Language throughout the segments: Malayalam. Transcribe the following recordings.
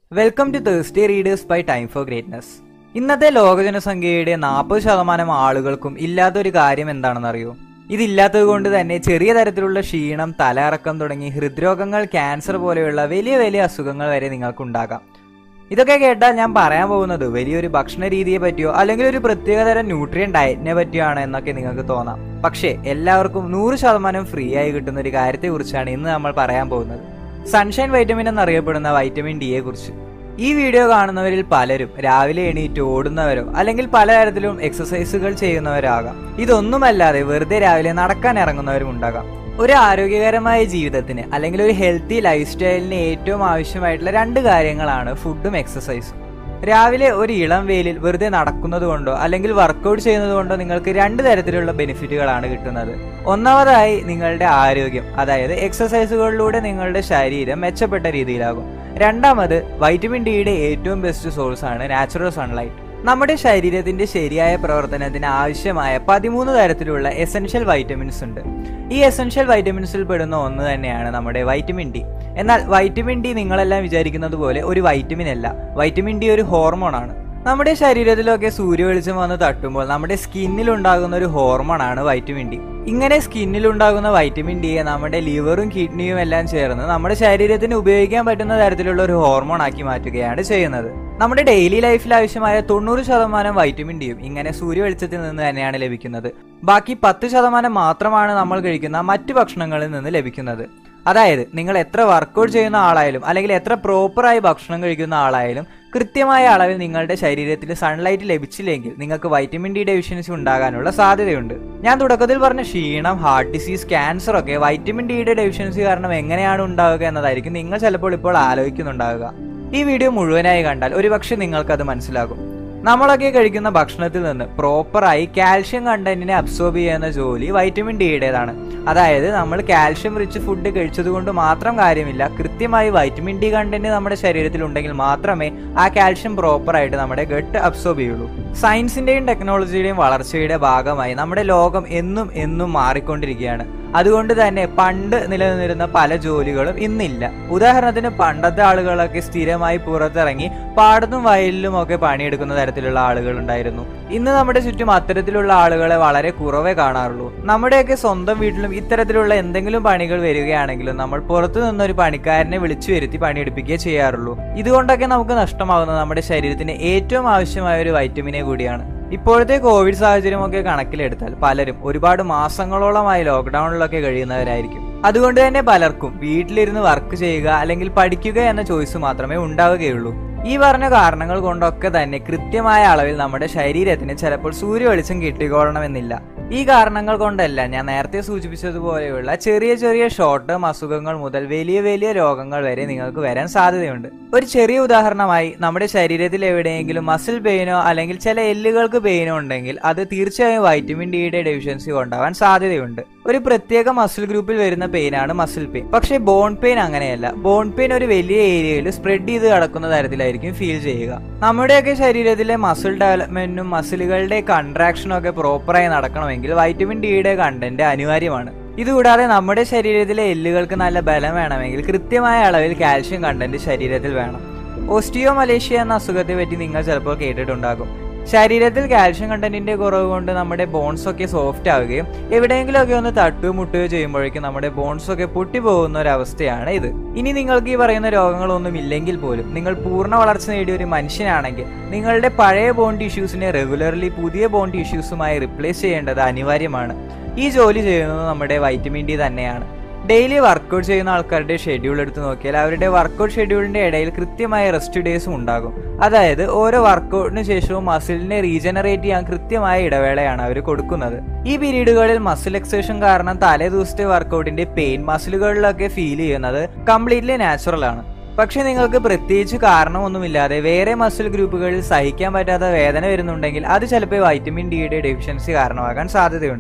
welcome to Thursday readers by time for greatness ഇന്നത്തെ ലോക ജനസംഖ്യയുടെ നാൽപ്പത് ശതമാനം ആളുകൾക്കും ഇല്ലാത്തൊരു കാര്യം എന്താണെന്നറിയോ ഇതില്ലാത്തത് കൊണ്ട് തന്നെ ചെറിയ തരത്തിലുള്ള ക്ഷീണം തലയിറക്കം തുടങ്ങി ഹൃദ്രോഗങ്ങൾ ക്യാൻസർ പോലെയുള്ള വലിയ വലിയ അസുഖങ്ങൾ വരെ നിങ്ങൾക്കുണ്ടാകാം ഇതൊക്കെ കേട്ടാൽ ഞാൻ പറയാൻ പോകുന്നത് വലിയൊരു ഭക്ഷണ രീതിയെ പറ്റിയോ അല്ലെങ്കിൽ ഒരു പ്രത്യേകതരം ന്യൂട്രിയൻ ഡയറ്റിനെ പറ്റിയോ ആണ് എന്നൊക്കെ നിങ്ങൾക്ക് തോന്നാം പക്ഷേ എല്ലാവർക്കും നൂറ് ശതമാനം ഫ്രീ ആയി കിട്ടുന്ന ഒരു കാര്യത്തെക്കുറിച്ചാണ് ഇന്ന് നമ്മൾ പറയാൻ പോകുന്നത് സൺഷൈൻ വൈറ്റമിൻ എന്നറിയപ്പെടുന്ന വൈറ്റമിൻ ഡിയെ കുറിച്ച് ഈ വീഡിയോ കാണുന്നവരിൽ പലരും രാവിലെ എണീറ്റ് ഓടുന്നവരോ അല്ലെങ്കിൽ പലതരത്തിലും എക്സസൈസുകൾ ചെയ്യുന്നവരാകാം ഇതൊന്നുമല്ലാതെ വെറുതെ രാവിലെ നടക്കാൻ ഇറങ്ങുന്നവരും ഉണ്ടാകാം ഒരു ആരോഗ്യകരമായ ജീവിതത്തിന് അല്ലെങ്കിൽ ഒരു ഹെൽത്തി ലൈഫ് സ്റ്റൈലിന് ഏറ്റവും ആവശ്യമായിട്ടുള്ള രണ്ട് കാര്യങ്ങളാണ് ഫുഡും എക്സസൈസും രാവിലെ ഒരു ഇളം വെയിലിൽ വെറുതെ നടക്കുന്നത് കൊണ്ടോ അല്ലെങ്കിൽ വർക്കൗട്ട് ചെയ്യുന്നത് കൊണ്ടോ നിങ്ങൾക്ക് രണ്ട് തരത്തിലുള്ള ബെനിഫിറ്റുകളാണ് കിട്ടുന്നത് ഒന്നാമതായി നിങ്ങളുടെ ആരോഗ്യം അതായത് എക്സസൈസുകളിലൂടെ നിങ്ങളുടെ ശരീരം മെച്ചപ്പെട്ട രീതിയിലാകും രണ്ടാമത് വൈറ്റമിൻ ഡിയുടെ ഏറ്റവും ബെസ്റ്റ് സോഴ്സ് ആണ് നാച്ചുറൽ സൺലൈറ്റ് നമ്മുടെ ശരീരത്തിന്റെ ശരിയായ പ്രവർത്തനത്തിന് ആവശ്യമായ പതിമൂന്ന് തരത്തിലുള്ള എസെൻഷ്യൽ വൈറ്റമിൻസ് ഉണ്ട് ഈ എസെൻഷ്യൽ വൈറ്റമിൻസിൽ പെടുന്ന ഒന്ന് തന്നെയാണ് നമ്മുടെ വൈറ്റമിൻ ഡി എന്നാൽ വൈറ്റമിൻ ഡി നിങ്ങളെല്ലാം വിചാരിക്കുന്നത് പോലെ ഒരു വൈറ്റമിൻ അല്ല വൈറ്റമിൻ ഡി ഒരു ഹോർമോൺ ആണ് നമ്മുടെ ശരീരത്തിലൊക്കെ സൂര്യവെളിച്ചം വന്ന് തട്ടുമ്പോൾ നമ്മുടെ സ്കിന്നിൽ ഉണ്ടാകുന്ന ഒരു ഹോർമോൺ ആണ് വൈറ്റമിൻ ഡി ഇങ്ങനെ സ്കിന്നിൽ ഉണ്ടാകുന്ന വൈറ്റമിൻ ഡിയെ നമ്മുടെ ലിവറും കിഡ്നിയും എല്ലാം ചേർന്ന് നമ്മുടെ ശരീരത്തിന് ഉപയോഗിക്കാൻ പറ്റുന്ന തരത്തിലുള്ള ഒരു ഹോർമോൺ ആക്കി മാറ്റുകയാണ് ചെയ്യുന്നത് നമ്മുടെ ഡെയിലി ലൈഫിൽ ആവശ്യമായ തൊണ്ണൂറ് ശതമാനം വൈറ്റമിൻ ഡിയും ഇങ്ങനെ സൂര്യവെളിച്ചത്തിൽ നിന്ന് തന്നെയാണ് ലഭിക്കുന്നത് ബാക്കി പത്ത് ശതമാനം മാത്രമാണ് നമ്മൾ കഴിക്കുന്ന മറ്റു ഭക്ഷണങ്ങളിൽ നിന്ന് ലഭിക്കുന്നത് അതായത് നിങ്ങൾ എത്ര വർക്കൗട്ട് ചെയ്യുന്ന ആളായാലും അല്ലെങ്കിൽ എത്ര പ്രോപ്പറായി ഭക്ഷണം കഴിക്കുന്ന ആളായാലും കൃത്യമായ അളവിൽ നിങ്ങളുടെ ശരീരത്തിൽ സൺലൈറ്റ് ലഭിച്ചില്ലെങ്കിൽ നിങ്ങൾക്ക് വൈറ്റമിൻ ഡി ഡെഫിഷ്യൻസി ഉണ്ടാകാനുള്ള സാധ്യതയുണ്ട് ഞാൻ തുടക്കത്തിൽ പറഞ്ഞ ക്ഷീണം ഹാർട്ട് ഡിസീസ് ക്യാൻസർ ഒക്കെ വൈറ്റമിൻ ഡിയുടെ ഡെഫിഷ്യൻസി കാരണം എങ്ങനെയാണ് ഉണ്ടാവുക എന്നതായിരിക്കും നിങ്ങൾ ചിലപ്പോൾ ഇപ്പോൾ ആലോചിക്കുന്നുണ്ടാവുക ഈ വീഡിയോ മുഴുവനായി കണ്ടാൽ ഒരുപക്ഷെ നിങ്ങൾക്കത് മനസ്സിലാകും നമ്മളൊക്കെ കഴിക്കുന്ന ഭക്ഷണത്തിൽ നിന്ന് പ്രോപ്പറായി കാൽഷ്യം കണ്ടന്റിനെ അബ്സോർബ് ചെയ്യുന്ന ജോലി വൈറ്റമിൻ ഡിയുടേതാണ് അതായത് നമ്മൾ കാൽഷ്യം റിച്ച് ഫുഡ് കഴിച്ചത് കൊണ്ട് മാത്രം കാര്യമില്ല കൃത്യമായി വൈറ്റമിൻ ഡി കണ്ടന്റ് നമ്മുടെ ശരീരത്തിൽ ഉണ്ടെങ്കിൽ മാത്രമേ ആ കാൽഷ്യം പ്രോപ്പറായിട്ട് നമ്മുടെ ഗട്ട് അബ്സോർബ് ചെയ്യുള്ളൂ സയൻസിന്റെയും ടെക്നോളജിയുടെയും വളർച്ചയുടെ ഭാഗമായി നമ്മുടെ ലോകം എന്നും എന്നും മാറിക്കൊണ്ടിരിക്കുകയാണ് അതുകൊണ്ട് തന്നെ പണ്ട് നിലനിന്നിരുന്ന പല ജോലികളും ഇന്നില്ല ഉദാഹരണത്തിന് പണ്ടത്തെ ആളുകളൊക്കെ സ്ഥിരമായി പുറത്തിറങ്ങി പാടത്തും വയലിലും ഒക്കെ പണിയെടുക്കുന്ന തരത്തിലുള്ള ആളുകൾ ഉണ്ടായിരുന്നു ഇന്ന് നമ്മുടെ ചുറ്റും അത്തരത്തിലുള്ള ആളുകളെ വളരെ കുറവേ കാണാറുള്ളൂ നമ്മുടെയൊക്കെ സ്വന്തം വീട്ടിലും ഇത്തരത്തിലുള്ള എന്തെങ്കിലും പണികൾ വരികയാണെങ്കിലും നമ്മൾ പുറത്തു നിന്നൊരു പണിക്കാരനെ വിളിച്ചു വരുത്തി പണിയെടുപ്പിക്കുകയേ ചെയ്യാറുള്ളൂ ഇതുകൊണ്ടൊക്കെ നമുക്ക് നഷ്ടമാകുന്നത് നമ്മുടെ ശരീരത്തിന് ഏറ്റവും ആവശ്യമായ ഒരു വൈറ്റമിനെ കൂടിയാണ് ഇപ്പോഴത്തെ കോവിഡ് സാഹചര്യമൊക്കെ കണക്കിലെടുത്താൽ പലരും ഒരുപാട് മാസങ്ങളോളമായി ലോക്ക്ഡൌണിലൊക്കെ കഴിയുന്നവരായിരിക്കും അതുകൊണ്ട് തന്നെ പലർക്കും വീട്ടിലിരുന്ന് വർക്ക് ചെയ്യുക അല്ലെങ്കിൽ പഠിക്കുക എന്ന ചോയ്സ് മാത്രമേ ഉണ്ടാവുകയുള്ളൂ ഈ പറഞ്ഞ കാരണങ്ങൾ കൊണ്ടൊക്കെ തന്നെ കൃത്യമായ അളവിൽ നമ്മുടെ ശരീരത്തിന് ചിലപ്പോൾ സൂര്യവെളിച്ചം കിട്ടിക്കൊള്ളണമെന്നില്ല ഈ കാരണങ്ങൾ കൊണ്ടല്ല ഞാൻ നേരത്തെ സൂചിപ്പിച്ചതുപോലെയുള്ള ചെറിയ ചെറിയ ഷോർട്ട് ടേം അസുഖങ്ങൾ മുതൽ വലിയ വലിയ രോഗങ്ങൾ വരെ നിങ്ങൾക്ക് വരാൻ സാധ്യതയുണ്ട് ഒരു ചെറിയ ഉദാഹരണമായി നമ്മുടെ ശരീരത്തിൽ എവിടെയെങ്കിലും മസിൽ പെയിനോ അല്ലെങ്കിൽ ചില എല്ലുകൾക്ക് പെയിനോ ഉണ്ടെങ്കിൽ അത് തീർച്ചയായും വൈറ്റമിൻ ഡിയുടെ ഡെഫിഷ്യൻസി കൊണ്ടാവാൻ സാധ്യതയുണ്ട് ഒരു പ്രത്യേക മസിൽ ഗ്രൂപ്പിൽ വരുന്ന പെയിനാണ് മസിൽ പെയിൻ പക്ഷേ ബോൺ പെയിൻ അങ്ങനെയല്ല ബോൺ പെയിൻ ഒരു വലിയ ഏരിയയിൽ സ്പ്രെഡ് ചെയ്ത് കിടക്കുന്ന തരത്തിലായിരിക്കും ഫീൽ ചെയ്യുക നമ്മുടെയൊക്കെ ശരീരത്തിലെ മസിൽ ഡെവലപ്മെന്റിനും മസിലുകളുടെ കൺട്രാക്ഷനും ഒക്കെ പ്രോപ്പറായി നടക്കണമെങ്കിൽ വൈറ്റമിൻ ഡിയുടെ കണ്ടന്റ് അനിവാര്യമാണ് ഇതുകൂടാതെ നമ്മുടെ ശരീരത്തിലെ എല്ലുകൾക്ക് നല്ല ബലം വേണമെങ്കിൽ കൃത്യമായ അളവിൽ കാൽഷ്യം കണ്ടന്റ് ശരീരത്തിൽ വേണം ഓസ്റ്റിയോ മലേഷ്യ എന്ന അസുഖത്തെ പറ്റി നിങ്ങൾ ചിലപ്പോൾ കേട്ടിട്ടുണ്ടാകും ശരീരത്തിൽ കാൽഷ്യം കണ്ടന്റിന്റെ കുറവ് കൊണ്ട് നമ്മുടെ ബോൺസ് ഒക്കെ സോഫ്റ്റ് ആവുകയും എവിടെയെങ്കിലും ഒക്കെ ഒന്ന് തട്ടുകയോ മുട്ടുകയോ ചെയ്യുമ്പോഴേക്കും നമ്മുടെ ബോൺസ് ഒക്കെ പൊട്ടിപ്പോകുന്ന ഒരു അവസ്ഥയാണ് ഇത് ഇനി നിങ്ങൾക്ക് ഈ പറയുന്ന രോഗങ്ങളൊന്നും ഇല്ലെങ്കിൽ പോലും നിങ്ങൾ പൂർണ്ണ വളർച്ച നേടിയ ഒരു മനുഷ്യനാണെങ്കിൽ നിങ്ങളുടെ പഴയ ബോൺ ടിഷ്യൂസിനെ റെഗുലർലി പുതിയ ബോൺ ടിഷ്യൂസുമായി റിപ്ലേസ് ചെയ്യേണ്ടത് അനിവാര്യമാണ് ഈ ജോലി ചെയ്യുന്നത് നമ്മുടെ വൈറ്റമിൻ ഡി തന്നെയാണ് ഡെയിലി വർക്കൗട്ട് ചെയ്യുന്ന ആൾക്കാരുടെ ഷെഡ്യൂൾ എടുത്ത് നോക്കിയാൽ അവരുടെ വർക്കൗട്ട് ഷെഡ്യൂളിന്റെ ഇടയിൽ കൃത്യമായ റെസ്റ്റ് ഡേയ്സും ഉണ്ടാകും അതായത് ഓരോ വർക്കൗട്ടിന് ശേഷവും മസിലിനെ റീജനറേറ്റ് ചെയ്യാൻ കൃത്യമായ ഇടവേളയാണ് അവർ കൊടുക്കുന്നത് ഈ പീരീഡുകളിൽ മസിൽ എക്സേഷൻ കാരണം തലേ ദിവസത്തെ വർക്കൗട്ടിന്റെ പെയിൻ മസിലുകളിലൊക്കെ ഫീൽ ചെയ്യുന്നത് കംപ്ലീറ്റ്ലി നാച്ചുറൽ ആണ് പക്ഷെ നിങ്ങൾക്ക് പ്രത്യേകിച്ച് കാരണമൊന്നുമില്ലാതെ വേറെ മസിൽ ഗ്രൂപ്പുകളിൽ സഹിക്കാൻ പറ്റാത്ത വേദന വരുന്നുണ്ടെങ്കിൽ അത് ചിലപ്പോൾ വൈറ്റമിൻ ഡിയുടെ ഡെഫിഷ്യൻസി കാരണമാകാൻ സാധ്യതയുണ്ട്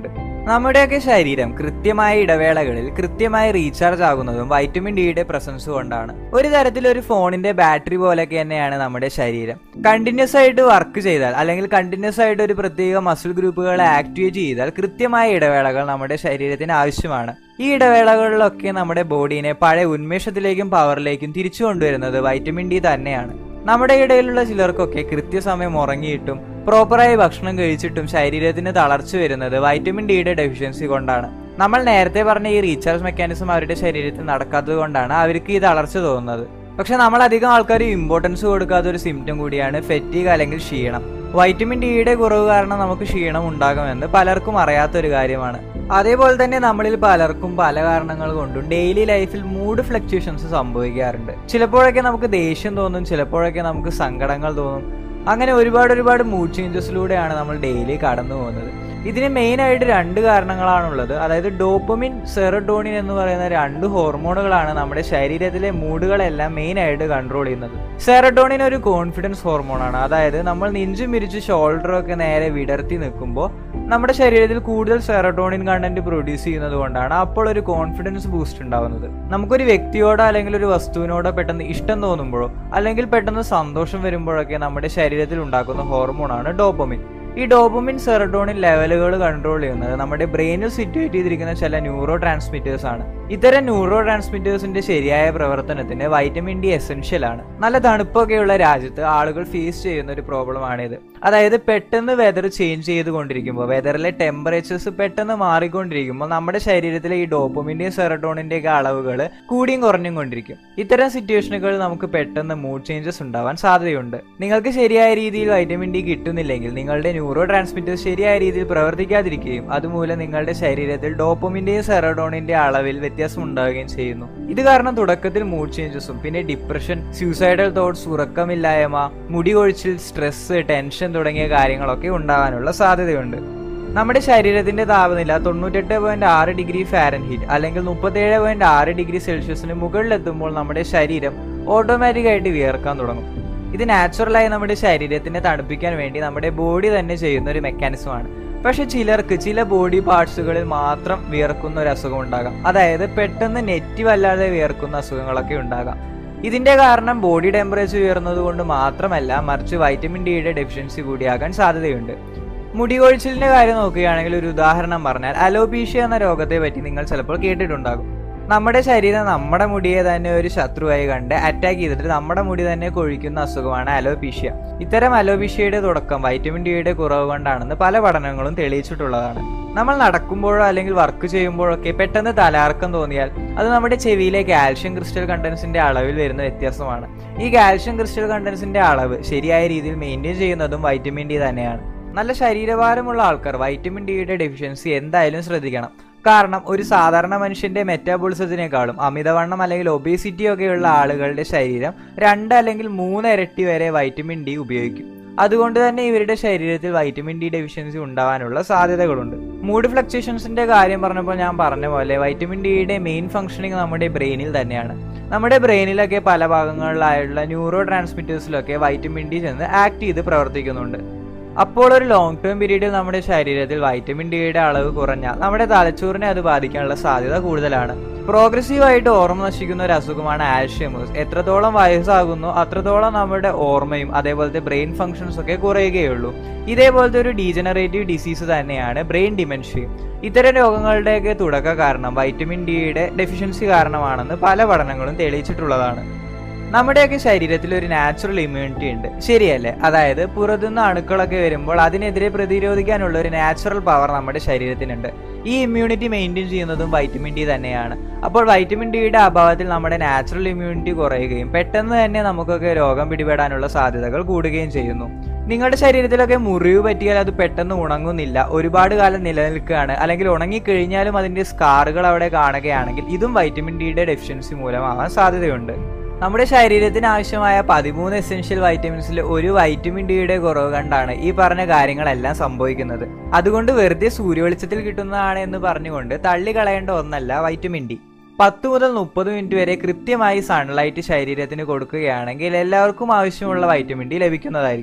നമ്മുടെയൊക്കെ ശരീരം കൃത്യമായ ഇടവേളകളിൽ കൃത്യമായി റീചാർജ് ആകുന്നതും വൈറ്റമിൻ ഡിയുടെ പ്രസൻസ് കൊണ്ടാണ് ഒരു തരത്തിൽ ഒരു ഫോണിന്റെ ബാറ്ററി പോലെയൊക്കെ തന്നെയാണ് നമ്മുടെ ശരീരം കണ്ടിന്യൂസ് ആയിട്ട് വർക്ക് ചെയ്താൽ അല്ലെങ്കിൽ കണ്ടിന്യൂസ് ആയിട്ട് ഒരു പ്രത്യേക മസിൽ ഗ്രൂപ്പുകളെ ആക്ടിവേറ്റ് ചെയ്താൽ കൃത്യമായ ഇടവേളകൾ നമ്മുടെ ശരീരത്തിന് ആവശ്യമാണ് ഈ ഇടവേളകളിലൊക്കെ നമ്മുടെ ബോഡീനെ പഴയ ഉന്മേഷത്തിലേക്കും പവറിലേക്കും തിരിച്ചു കൊണ്ടുവരുന്നത് വൈറ്റമിൻ ഡി തന്നെയാണ് നമ്മുടെ ഇടയിലുള്ള ചിലർക്കൊക്കെ കൃത്യസമയം ഉറങ്ങിയിട്ടും പ്രോപ്പറായി ഭക്ഷണം കഴിച്ചിട്ടും ശരീരത്തിന് തളർച്ച വരുന്നത് വൈറ്റമിൻ ഡിയുടെ ഡെഫിഷ്യൻസി കൊണ്ടാണ് നമ്മൾ നേരത്തെ പറഞ്ഞ ഈ റീചാർജ് മെക്കാനിസം അവരുടെ ശരീരത്തിൽ നടക്കാത്തത് കൊണ്ടാണ് അവർക്ക് ഈ തളർച്ച തോന്നുന്നത് പക്ഷെ നമ്മൾ അധികം ആൾക്കാർ ഇമ്പോർട്ടൻസ് കൊടുക്കാത്ത ഒരു സിംറ്റം കൂടിയാണ് ഫെറ്റീഗ് അല്ലെങ്കിൽ ക്ഷീണം വൈറ്റമിൻ ഡിയുടെ കുറവ് കാരണം നമുക്ക് ക്ഷീണം ഉണ്ടാകുമെന്ന് പലർക്കും അറിയാത്തൊരു കാര്യമാണ് അതേപോലെ തന്നെ നമ്മളിൽ പലർക്കും പല കാരണങ്ങൾ കൊണ്ടും ഡെയിലി ലൈഫിൽ മൂഡ് ഫ്ലക്ച്വേഷൻസ് സംഭവിക്കാറുണ്ട് ചിലപ്പോഴൊക്കെ നമുക്ക് ദേഷ്യം തോന്നും ചിലപ്പോഴൊക്കെ നമുക്ക് സങ്കടങ്ങൾ തോന്നും അങ്ങനെ ഒരുപാട് ഒരുപാട് മൂഡ് ചേഞ്ചസിലൂടെയാണ് നമ്മൾ ഡെയിലി കടന്നു പോകുന്നത് ഇതിന് മെയിൻ ആയിട്ട് രണ്ട് കാരണങ്ങളാണുള്ളത് അതായത് ഡോപ്പമിൻ സെറട്ടോണിൻ എന്ന് പറയുന്ന രണ്ട് ഹോർമോണുകളാണ് നമ്മുടെ ശരീരത്തിലെ മൂഡുകളെല്ലാം മെയിൻ ആയിട്ട് കൺട്രോൾ ചെയ്യുന്നത് സെറട്ടോണിൻ ഒരു കോൺഫിഡൻസ് ഹോർമോണാണ് അതായത് നമ്മൾ നെഞ്ചും മിരിച്ച് ഷോൾഡറൊക്കെ നേരെ വിടർത്തി നിൽക്കുമ്പോൾ നമ്മുടെ ശരീരത്തിൽ കൂടുതൽ സെറട്ടോണിൻ കണ്ടന്റ് പ്രൊഡ്യൂസ് ചെയ്യുന്നത് കൊണ്ടാണ് അപ്പോൾ ഒരു കോൺഫിഡൻസ് ബൂസ്റ്റ് ഉണ്ടാവുന്നത് നമുക്കൊരു വ്യക്തിയോടോ അല്ലെങ്കിൽ ഒരു വസ്തുവിനോടോ പെട്ടെന്ന് ഇഷ്ടം തോന്നുമ്പോഴോ അല്ലെങ്കിൽ പെട്ടെന്ന് സന്തോഷം വരുമ്പോഴൊക്കെ നമ്മുടെ ശരീരത്തിൽ ഉണ്ടാക്കുന്ന ഹോർമോണാണ് ഡോപ്പമിൻ ഈ ഡോപ്പമിൻ സെറട്ടോണിൻ ലെവലുകൾ കൺട്രോൾ ചെയ്യുന്നത് നമ്മുടെ ബ്രെയിനിൽ സിറ്റുവേറ്റ് ചെയ്തിരിക്കുന്ന ചില ന്യൂറോ ട്രാൻസ്മിറ്റേഴ്സ് ആണ് ഇത്തരം ന്യൂറോ ട്രാൻസ്മിറ്റേഴ്സിന്റെ ശരിയായ പ്രവർത്തനത്തിന് വൈറ്റമിൻ ഡി എസെൻഷ്യൽ ആണ് നല്ല തണുപ്പൊക്കെയുള്ള രാജ്യത്ത് ആളുകൾ ഫേസ് ചെയ്യുന്ന ഒരു പ്രോബ്ലം ആണിത് അതായത് പെട്ടെന്ന് വെതർ ചേഞ്ച് ചെയ്തുകൊണ്ടിരിക്കുമ്പോൾ വെതറിലെ ടെമ്പറേച്ചേഴ്സ് പെട്ടെന്ന് മാറിക്കൊണ്ടിരിക്കുമ്പോൾ നമ്മുടെ ശരീരത്തിലെ ഈ ഡോപ്പമിന്റെയും സെറട്ടോണിന്റെയും ഒക്കെ അളവുകൾ കൂടിയും കുറഞ്ഞും കൊണ്ടിരിക്കും ഇത്തരം സിറ്റുവേഷനുകളിൽ നമുക്ക് പെട്ടെന്ന് മൂഡ് ചേഞ്ചസ് ഉണ്ടാവാൻ സാധ്യതയുണ്ട് നിങ്ങൾക്ക് ശരിയായ രീതിയിൽ വൈറ്റമിൻ ഡി കിട്ടുന്നില്ലെങ്കിൽ നിങ്ങളുടെ ന്യൂറോ ട്രാൻസ്മിറ്റേഴ്സ് ശരിയായ രീതിയിൽ പ്രവർത്തിക്കാതിരിക്കുകയും അതുമൂലം നിങ്ങളുടെ ശരീരത്തിൽ ഡോപ്പമിന്റെയും സെറഡോണിന്റെയും അളവിൽ വ്യത്യാസം ഉണ്ടാവുകയും ചെയ്യുന്നു ഇത് കാരണം തുടക്കത്തിൽ മൂഡ് ചേഞ്ചസും പിന്നെ ഡിപ്രഷൻ സൂസൈഡൽ തോട്ട്സ് ഉറക്കമില്ലായ്മ മുടി കൊഴിച്ചിൽ സ്ട്രെസ് ടെൻഷൻ തുടങ്ങിയ കാര്യങ്ങളൊക്കെ ഉണ്ടാകാനുള്ള സാധ്യതയുണ്ട് നമ്മുടെ ശരീരത്തിന്റെ താപനില തൊണ്ണൂറ്റെട്ട് പോയിന്റ് ആറ് ഡിഗ്രി ഫാരൻഹീറ്റ് അല്ലെങ്കിൽ മുപ്പത്തേഴ് പോയിന്റ് ആറ് ഡിഗ്രി സെൽഷ്യസിന് മുകളിലെത്തുമ്പോൾ നമ്മുടെ ശരീരം ഓട്ടോമാറ്റിക് ആയിട്ട് വിയർക്കാൻ തുടങ്ങും ഇത് നാച്ചുറലായി നമ്മുടെ ശരീരത്തിനെ തണുപ്പിക്കാൻ വേണ്ടി നമ്മുടെ ബോഡി തന്നെ ചെയ്യുന്ന ഒരു മെക്കാനിസമാണ് പക്ഷെ ചിലർക്ക് ചില ബോഡി പാർട്സുകളിൽ മാത്രം വിയർക്കുന്ന ഒരു അസുഖം ഉണ്ടാകാം അതായത് പെട്ടെന്ന് നെറ്റീവ് അല്ലാതെ വിയർക്കുന്ന അസുഖങ്ങളൊക്കെ ഉണ്ടാകാം ഇതിന്റെ കാരണം ബോഡി ടെമ്പറേച്ചർ ഉയർന്നത് കൊണ്ട് മാത്രമല്ല മറിച്ച് വൈറ്റമിൻ ഡിയുടെ ഡെഫിഷ്യൻസി കൂടിയാകാൻ സാധ്യതയുണ്ട് മുടി കൊഴിച്ചിലിന്റെ കാര്യം നോക്കുകയാണെങ്കിൽ ഒരു ഉദാഹരണം പറഞ്ഞാൽ അലോപീഷ്യ എന്ന രോഗത്തെ പറ്റി നിങ്ങൾ ചിലപ്പോൾ കേട്ടിട്ടുണ്ടാകും നമ്മുടെ ശരീരം നമ്മുടെ മുടിയെ തന്നെ ഒരു ശത്രുവായി കണ്ട് അറ്റാക്ക് ചെയ്തിട്ട് നമ്മുടെ മുടി തന്നെ കൊഴിക്കുന്ന അസുഖമാണ് അലോപീഷ്യ ഇത്തരം അലോപീഷ്യയുടെ തുടക്കം വൈറ്റമിൻ ഡിയുടെ കുറവ് കൊണ്ടാണെന്ന് പല പഠനങ്ങളും തെളിയിച്ചിട്ടുള്ളതാണ് നമ്മൾ നടക്കുമ്പോഴോ അല്ലെങ്കിൽ വർക്ക് ചെയ്യുമ്പോഴൊക്കെ പെട്ടെന്ന് തലാർക്കം തോന്നിയാൽ അത് നമ്മുടെ ചെവിയിലെ കാൽഷ്യം ക്രിസ്റ്റൽ കണ്ടൻസിന്റെ അളവിൽ വരുന്ന വ്യത്യാസമാണ് ഈ കാൽഷ്യം ക്രിസ്റ്റൽ കണ്ടൻസിന്റെ അളവ് ശരിയായ രീതിയിൽ മെയിൻറ്റെയിൻ ചെയ്യുന്നതും വൈറ്റമിൻ ഡി തന്നെയാണ് നല്ല ശരീരഭാരമുള്ള ആൾക്കാർ വൈറ്റമിൻ ഡിയുടെ ഡെഫിഷ്യൻസി എന്തായാലും ശ്രദ്ധിക്കണം കാരണം ഒരു സാധാരണ മനുഷ്യന്റെ മെറ്റാബോളിസത്തിനേക്കാളും അമിതവണ്ണം അല്ലെങ്കിൽ ഒബേസിറ്റി ഒക്കെയുള്ള ആളുകളുടെ ശരീരം രണ്ട് അല്ലെങ്കിൽ മൂന്ന് ഇരട്ടി വരെ വൈറ്റമിൻ ഡി ഉപയോഗിക്കും അതുകൊണ്ട് തന്നെ ഇവരുടെ ശരീരത്തിൽ വൈറ്റമിൻ ഡി ഡെഫിഷ്യൻസി ഉണ്ടാവാനുള്ള സാധ്യതകളുണ്ട് മൂഡ് ഫ്ലക്ച്വേഷൻസിന്റെ കാര്യം പറഞ്ഞപ്പോൾ ഞാൻ പറഞ്ഞ പോലെ വൈറ്റമിൻ ഡിയുടെ മെയിൻ ഫംഗ്ഷനിങ് നമ്മുടെ ബ്രെയിനിൽ തന്നെയാണ് നമ്മുടെ ബ്രെയിനിലൊക്കെ പല ഭാഗങ്ങളിലായുള്ള ന്യൂറോ ട്രാൻസ്മിറ്റേഴ്സിലൊക്കെ വൈറ്റമിൻ ഡി ചെന്ന് ആക്ട് ചെയ്ത് പ്രവർത്തിക്കുന്നുണ്ട് അപ്പോൾ ഒരു ലോങ് ടേം പീരീഡിൽ നമ്മുടെ ശരീരത്തിൽ വൈറ്റമിൻ ഡിയുടെ അളവ് കുറഞ്ഞാൽ നമ്മുടെ തലച്ചോറിനെ അത് ബാധിക്കാനുള്ള സാധ്യത കൂടുതലാണ് പ്രോഗ്രസീവായിട്ട് ഓർമ്മ നശിക്കുന്ന ഒരു അസുഖമാണ് ആൽഷ്യമേഴ്സ് എത്രത്തോളം വയസ്സാകുന്നു അത്രത്തോളം നമ്മുടെ ഓർമ്മയും അതേപോലത്തെ ബ്രെയിൻ ഫങ്ഷൻസ് ഒക്കെ കുറയുകയുള്ളൂ ഇതേപോലത്തെ ഒരു ഡീജനറേറ്റീവ് ഡിസീസ് തന്നെയാണ് ബ്രെയിൻ ഡിമെൻഷ്യയും ഇത്തരം രോഗങ്ങളുടെയൊക്കെ തുടക്ക കാരണം വൈറ്റമിൻ ഡിയുടെ ഡെഫിഷ്യൻസി കാരണമാണെന്ന് പല പഠനങ്ങളും തെളിയിച്ചിട്ടുള്ളതാണ് നമ്മുടെയൊക്കെ ശരീരത്തിൽ ഒരു നാച്ചുറൽ ഇമ്മ്യൂണിറ്റി ഉണ്ട് ശരിയല്ലേ അതായത് പുറത്തുനിന്ന് അണുക്കളൊക്കെ വരുമ്പോൾ അതിനെതിരെ പ്രതിരോധിക്കാനുള്ള ഒരു നാച്ചുറൽ പവർ നമ്മുടെ ശരീരത്തിനുണ്ട് ഈ ഇമ്മ്യൂണിറ്റി മെയിൻറ്റെയിൻ ചെയ്യുന്നതും വൈറ്റമിൻ ഡി തന്നെയാണ് അപ്പോൾ വൈറ്റമിൻ ഡിയുടെ അഭാവത്തിൽ നമ്മുടെ നാച്ചുറൽ ഇമ്മ്യൂണിറ്റി കുറയുകയും പെട്ടെന്ന് തന്നെ നമുക്കൊക്കെ രോഗം പിടിപെടാനുള്ള സാധ്യതകൾ കൂടുകയും ചെയ്യുന്നു നിങ്ങളുടെ ശരീരത്തിലൊക്കെ മുറിവ് പറ്റിയാൽ അത് പെട്ടെന്ന് ഉണങ്ങുന്നില്ല ഒരുപാട് കാലം നിലനിൽക്കുകയാണ് അല്ലെങ്കിൽ ഉണങ്ങിക്കഴിഞ്ഞാലും അതിന്റെ സ്കാറുകൾ അവിടെ കാണുകയാണെങ്കിൽ ഇതും വൈറ്റമിൻ ഡിയുടെ ഡെഫിഷ്യൻസി മൂലമാവാൻ സാധ്യതയുണ്ട് നമ്മുടെ ശരീരത്തിന് ആവശ്യമായ പതിമൂന്ന് എസെൻഷ്യൽ വൈറ്റമിൻസിൽ ഒരു വൈറ്റമിൻ ഡിയുടെ കുറവ് കണ്ടാണ് ഈ പറഞ്ഞ കാര്യങ്ങളെല്ലാം സംഭവിക്കുന്നത് അതുകൊണ്ട് വെറുതെ സൂര്യവെളിച്ചത്തിൽ കിട്ടുന്നതാണ് എന്ന് പറഞ്ഞുകൊണ്ട് തള്ളിക്കളയേണ്ട ഒന്നല്ല വൈറ്റമിൻ ഡി പത്ത് മുതൽ മുപ്പത് മിനിറ്റ് വരെ കൃത്യമായി സൺലൈറ്റ് ശരീരത്തിന് കൊടുക്കുകയാണെങ്കിൽ എല്ലാവർക്കും ആവശ്യമുള്ള വൈറ്റമിൻ ഡി ലഭിക്കുന്നതായിരിക്കും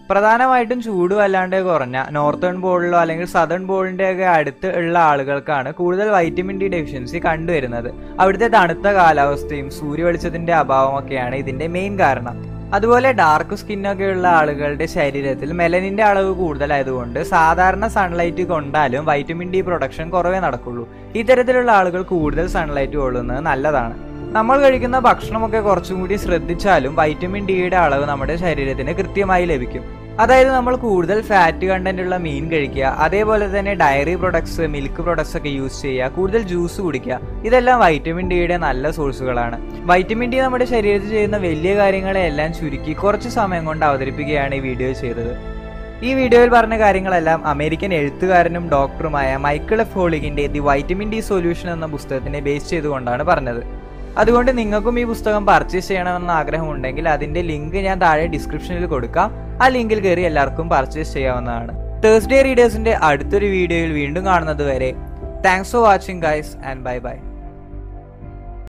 പ്രധാനമായിട്ടും ചൂട് വല്ലാണ്ട് കുറഞ്ഞ നോർത്തേൺ പോളിലോ അല്ലെങ്കിൽ സദേൺ പോളിന്റെ ഒക്കെ അടുത്ത് ഉള്ള ആളുകൾക്കാണ് കൂടുതൽ വൈറ്റമിൻ ഡി ഡെഫിഷ്യൻസി കണ്ടുവരുന്നത് അവിടുത്തെ തണുത്ത കാലാവസ്ഥയും സൂര്യവെളിച്ചത്തിന്റെ അഭാവമൊക്കെയാണ് ഇതിന്റെ മെയിൻ കാരണം അതുപോലെ ഡാർക്ക് സ്കിന്നൊക്കെ ഉള്ള ആളുകളുടെ ശരീരത്തിൽ മെലനിന്റെ അളവ് കൂടുതലായതുകൊണ്ട് സാധാരണ സൺലൈറ്റ് കൊണ്ടാലും വൈറ്റമിൻ ഡി പ്രൊഡക്ഷൻ കുറവേ നടക്കുള്ളൂ ഇത്തരത്തിലുള്ള ആളുകൾ കൂടുതൽ സൺലൈറ്റ് കൊള്ളുന്നത് നല്ലതാണ് നമ്മൾ കഴിക്കുന്ന ഭക്ഷണമൊക്കെ കുറച്ചും കൂടി ശ്രദ്ധിച്ചാലും വൈറ്റമിൻ ഡിയുടെ അളവ് നമ്മുടെ ശരീരത്തിന് കൃത്യമായി ലഭിക്കും അതായത് നമ്മൾ കൂടുതൽ ഫാറ്റ് കണ്ടന്റ് ഉള്ള മീൻ കഴിക്കുക അതേപോലെ തന്നെ ഡയറി പ്രൊഡക്ട്സ് മിൽക്ക് പ്രൊഡക്ട്സ് ഒക്കെ യൂസ് ചെയ്യുക കൂടുതൽ ജ്യൂസ് കുടിക്കുക ഇതെല്ലാം വൈറ്റമിൻ ഡിയുടെ നല്ല സോഴ്സുകളാണ് വൈറ്റമിൻ ഡി നമ്മുടെ ശരീരത്തിൽ ചെയ്യുന്ന വലിയ കാര്യങ്ങളെല്ലാം ചുരുക്കി കുറച്ച് സമയം കൊണ്ട് അവതരിപ്പിക്കുകയാണ് ഈ വീഡിയോ ചെയ്തത് ഈ വീഡിയോയിൽ പറഞ്ഞ കാര്യങ്ങളെല്ലാം അമേരിക്കൻ എഴുത്തുകാരനും ഡോക്ടറുമായ മൈക്കിൾ എഫ് ഹോളിഗിന്റെ ദി വൈറ്റമിൻ ഡി സൊല്യൂഷൻ എന്ന പുസ്തകത്തിനെ ബേസ് ചെയ്തുകൊണ്ടാണ് പറഞ്ഞത് അതുകൊണ്ട് നിങ്ങൾക്കും ഈ പുസ്തകം പർച്ചേസ് ചെയ്യണമെന്ന ആഗ്രഹമുണ്ടെങ്കിൽ അതിന്റെ ലിങ്ക് ഞാൻ താഴെ ഡിസ്ക്രിപ്ഷനിൽ കൊടുക്കാം ആ ലിങ്കിൽ കയറി എല്ലാവർക്കും പർച്ചേസ് ചെയ്യാവുന്നതാണ് തേഴ്സ്ഡേ റീഡേഴ്സിന്റെ അടുത്തൊരു വീഡിയോയിൽ വീണ്ടും കാണുന്നത് വരെ thanks for watching guys and bye by